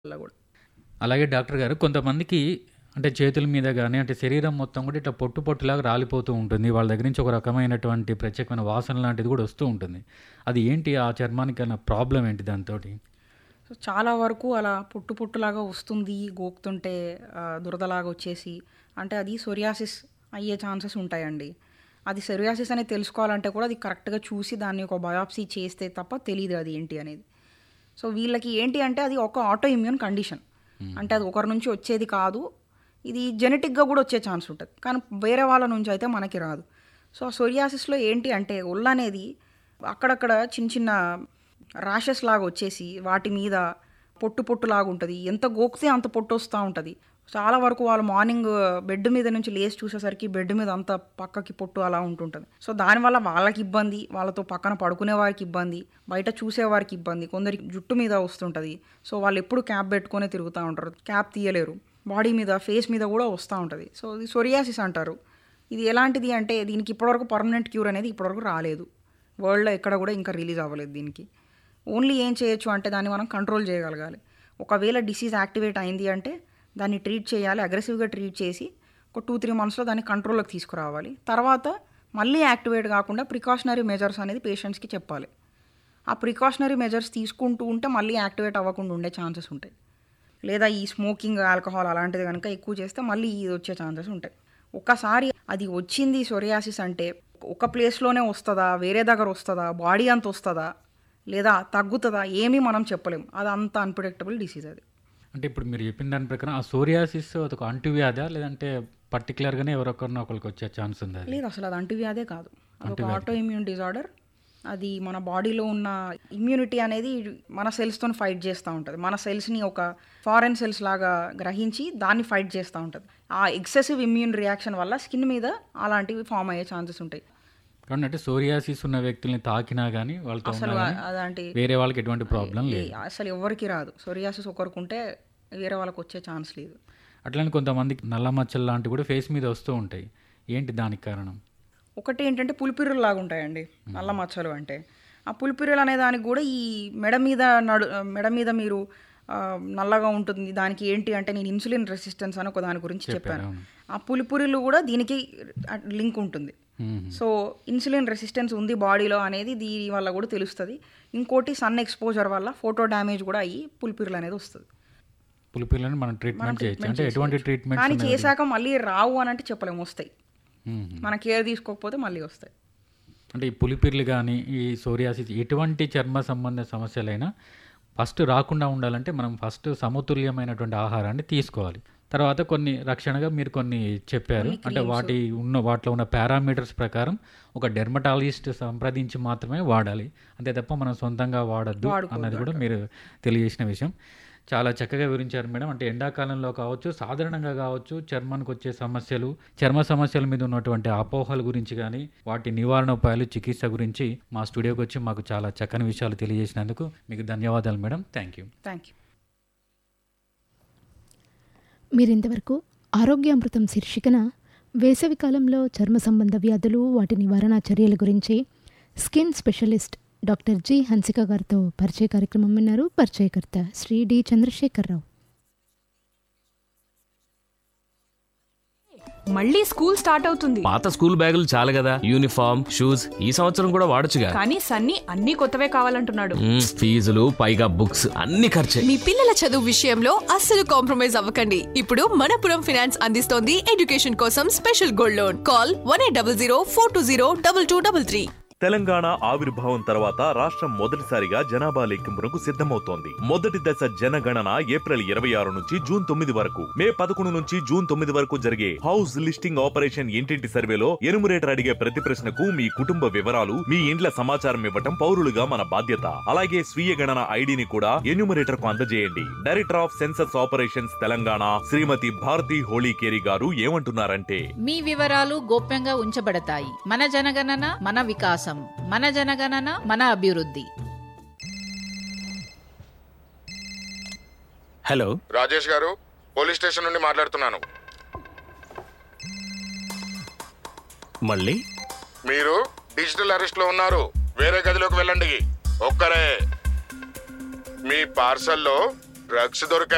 వల్ల కూడా అలాగే డాక్టర్ గారు కొంతమందికి అంటే చేతుల మీద కానీ అంటే శరీరం మొత్తం కూడా ఇట్లా పొట్టు పొట్టులాగా రాలిపోతూ ఉంటుంది వాళ్ళ దగ్గర నుంచి ఒక రకమైనటువంటి ప్రత్యేకమైన వాసన లాంటిది కూడా వస్తూ ఉంటుంది అది ఏంటి ఆ చర్మానికి అన్న ప్రాబ్లం ఏంటి దాంతో సో చాలా వరకు అలా పుట్టు పుట్టులాగా వస్తుంది గోకుతుంటే ఆ, దురదలాగా వచ్చేసి అంటే అది సొరియాసిస్ అయ్యే ఛాన్సెస్ ఉంటాయండి అది సొరియాసిస్ అనేది తెలుసుకోవాలంటే కూడా అది కరెక్ట్గా చూసి దాన్ని ఒక బయాప్సీ చేస్తే తప్ప తెలియదు అది ఏంటి అనేది సో వీళ్ళకి ఏంటి అంటే అది ఒక ఆటో ఇమ్యూన్ కండిషన్ అంటే అది ఒకరి నుంచి వచ్చేది కాదు ఇది జెనెటిక్గా కూడా వచ్చే ఛాన్స్ ఉంటుంది కానీ వేరే వాళ్ళ నుంచి అయితే మనకి రాదు సో ఆ సొరియాసిస్లో ఏంటి అంటే ఒళ్ళు అనేది అక్కడక్కడ చిన్న చిన్న ర్యాషెస్ లాగా వచ్చేసి వాటి మీద పొట్టు పొట్టు లాగా ఉంటుంది ఎంత గోకితే అంత పొట్టు వస్తూ ఉంటుంది చాలా వరకు వాళ్ళు మార్నింగ్ బెడ్ మీద నుంచి లేచి చూసేసరికి బెడ్ మీద అంత పక్కకి పొట్టు అలా ఉంటుంటుంది సో దానివల్ల వాళ్ళకి ఇబ్బంది వాళ్ళతో పక్కన పడుకునే వారికి ఇబ్బంది బయట చూసేవారికి ఇబ్బంది కొందరికి జుట్టు మీద వస్తుంటుంది సో వాళ్ళు ఎప్పుడు క్యాప్ పెట్టుకునే తిరుగుతూ ఉంటారు క్యాప్ తీయలేరు బాడీ మీద ఫేస్ మీద కూడా వస్తూ ఉంటుంది సో ఇది సొరియాసిస్ అంటారు ఇది ఎలాంటిది అంటే దీనికి ఇప్పటివరకు పర్మనెంట్ క్యూర్ అనేది ఇప్పటివరకు రాలేదు వరల్డ్లో ఎక్కడ కూడా ఇంకా రిలీజ్ అవ్వలేదు దీనికి ఓన్లీ ఏం చేయొచ్చు అంటే దాన్ని మనం కంట్రోల్ చేయగలగాలి ఒకవేళ డిసీజ్ యాక్టివేట్ అయింది అంటే దాన్ని ట్రీట్ చేయాలి అగ్రెసివ్గా ట్రీట్ చేసి ఒక టూ త్రీ మంత్స్లో దాన్ని కంట్రోల్లోకి తీసుకురావాలి తర్వాత మళ్ళీ యాక్టివేట్ కాకుండా ప్రికాషనరీ మెజర్స్ అనేది పేషెంట్స్కి చెప్పాలి ఆ ప్రికాషనరీ మెజర్స్ తీసుకుంటూ ఉంటే మళ్ళీ యాక్టివేట్ అవ్వకుండా ఉండే ఛాన్సెస్ ఉంటాయి లేదా ఈ స్మోకింగ్ ఆల్కహాల్ అలాంటిది కనుక ఎక్కువ చేస్తే మళ్ళీ ఇది వచ్చే ఛాన్సెస్ ఉంటాయి ఒక్కసారి అది వచ్చింది సొరియాసిస్ అంటే ఒక ప్లేస్లోనే వస్తుందా వేరే దగ్గర వస్తుందా బాడీ అంత వస్తుందా లేదా తగ్గుతుందా ఏమీ మనం చెప్పలేం అది అంత అన్ప్రిడిక్టబుల్ డిసీజ్ అది అంటే ఇప్పుడు మీరు చెప్పిన దాని ప్రకారం ఆ సోరియాసిస్ అదొక అంటువ్యాధా లేదంటే పర్టికులర్గానే ఎవరొకరిని ఒకరికి వచ్చే ఛాన్స్ ఉందా అది? లేదు అసలు అది అంటువ్యాధే కాదు అదొక ఆటో ఇమ్యూన్ డిజార్డర్ అది మన బాడీలో ఉన్న ఇమ్యూనిటీ అనేది మన సెల్స్తో ఫైట్ చేస్తూ ఉంటుంది మన సెల్స్ని ఒక ఫారెన్ సెల్స్ లాగా గ్రహించి దాన్ని ఫైట్ చేస్తూ ఉంటుంది ఆ ఎక్సెసివ్ ఇమ్యూన్ రియాక్షన్ వల్ల స్కిన్ మీద అలాంటివి ఫామ్ అయ్యే ఛాన్సెస్ ఉంటాయి కాబట్టి అంటే సోరియాసిస్ ఉన్న వ్యక్తుల్ని తాకినా కానీ వాళ్ళతో అసలు ఉన్నా గానీ అలాంటి వేరే వాళ్ళకి ఎటువంటి ప్రాబ్లం లేదు ఏ- అసలు ఎవరికి రాదు సొరియాసిస్ ఒకరికి ఉంటే వేరే వాళ్ళకి వచ్చే ఛాన్స్ లేదు అట్లనే కొంతమందికి నల్ల మచ్చలు లాంటివి కూడా ఫేస్ మీద వస్తూ ఉంటాయి ఏంటి దానికి కారణం ఒకటి ఏంటంటే పులిపిర్రులు లాగా ఉంటాయండి నల్ల మచ్చలు అంటే ఆ పులిపిర్రులు అనే దానికి కూడా ఈ మెడ మీద నడు మెడ మీద మీరు ఆ, నల్లగా ఉంటుంది దానికి ఏంటి అంటే నేను ఇన్సులిన్ రెసిస్టెన్స్ అని ఒక దాని గురించి చెప్పాను అవును. ఆ పులిపురిలు కూడా దీనికి లింక్ ఉంటుంది మ్మ్. సో ఇన్సులిన్ రెసిస్టెన్స్ ఉంది బాడీలో అనేది దీని వల్ల కూడా తెలుస్తుంది ఇంకోటి సన్ ఎక్స్పోజర్ వల్ల ఫోటో డ్యామేజ్ కూడా అయ్యి పులిపిర్లు అనేది వస్తుంది పులిపిల్లని మనం ట్రీట్మెంట్ చేయొచ్చు అంటే ఎటువంటి ట్రీట్మెంట్ కానీ చేశాక మళ్ళీ రావు అని అంటే చెప్పలేము వస్తాయి మన కేర్ తీసుకోకపోతే మళ్ళీ వస్తాయి అంటే ఈ పులిపిర్లు కానీ ఈ సోరియాసిస్ ఎటువంటి చర్మ సంబంధ సమస్యలైనా ఫస్ట్ రాకుండా ఉండాలంటే మనం ఫస్ట్ సమతుల్యమైనటువంటి ఆహారాన్ని తీసుకోవాలి తర్వాత కొన్ని రక్షణగా మీరు కొన్ని చెప్పారు అంటే వాటి ఉన్న వాటిలో ఉన్న పారామీటర్స్ ప్రకారం ఒక డెర్మటాలజిస్ట్ సంప్రదించి మాత్రమే వాడాలి అంతే తప్ప మనం సొంతంగా వాడద్దు అన్నది కూడా మీరు తెలియజేసిన విషయం చాలా చక్కగా వివరించారు మేడం అంటే ఎండాకాలంలో కావచ్చు సాధారణంగా కావచ్చు చర్మానికి వచ్చే సమస్యలు చర్మ సమస్యల మీద ఉన్నటువంటి అపోహల గురించి కానీ వాటి నివారణ ఉపాయాలు చికిత్స గురించి మా స్టూడియోకి వచ్చి మాకు చాలా చక్కని విషయాలు తెలియజేసినందుకు మీకు ధన్యవాదాలు madam thank you thank you మీరింతవరకు ఆరోగ్యామృతం శీర్షికన వేసవికాలంలో చర్మ సంబంధ వ్యాధులు వాటి నివారణ చర్యల గురించి skin specialist doctor G Hansika గారితో పరిచయ కార్యక్రమం విన్నారు పరిచయకర్త శ్రీ డి చంద్రశేఖరరావు మళ్ళీ స్కూల్ స్టార్ట్ అవుతుంది పాత స్కూల్ బ్యాగులు చాలు కదా యూనిఫామ్ షూస్ ఈ సంవత్సరం కూడా వాడొచ్చుగా కానీ సన్నీ అన్ని కొత్తవే కావాలంటున్నాడు మ్మ్, ఫీజులు పైగా బుక్స్ అన్ని ఖర్చే మీ పిల్లల చదువు విషయంలో అస్సలు కాంప్రమైజ్ అవ్వకండి ఇప్పుడు మనపురం ఫినాన్స్ అందిస్తోంది ఎడ్యుకేషన్ కోసం special gold loan call one eight double zero four two zero double two double three Telangana ఆవిర్భావం తర్వాత రాష్ట్రం మొదటిసారిగా జనాభా లెక్కింపునకు సిద్ధమవుతోంది మొదటి దశ జనగణన ఏప్రిల్ ఇరవై ఆరు నుంచి జూన్ తొమ్మిది వరకు మే పదకొండు నుంచి జూన్ తొమ్మిది వరకు జరిగే హౌస్ లిస్టింగ్ ఆపరేషన్ ఇంటింటి సర్వేలో ఎనుమరేటర్ అడిగే ప్రతి ప్రశ్నకు మీ కుటుంబ వివరాలు మీ ఇండ్ల సమాచారం ఇవ్వటం పౌరులుగా మన బాధ్యత అలాగే స్వీయ గణన ఐడిని కూడా ఎన్యూమరేటర్ కు అందజేయండి director of census operations Telangana Srimathi Bharathi Holikeri garu ఏమంటున్నారంటే మీ వివరాలు గోప్యంగా ఉంచబడతాయి మన జనగణన మన వికాసం మన జనగణన మన అభివృద్ధి హలో రాజేష్ గారు పోలీస్ స్టేషన్ నుండి మాట్లాడుతున్నాను మళ్ళీ మీరు డిజిటల్ అరెస్ట్ లో ఉన్నారు వేరే గదిలోకి వెళ్ళండి ఒక్కరే మీ పార్సల్లో డ్రగ్స్ దొరికాయి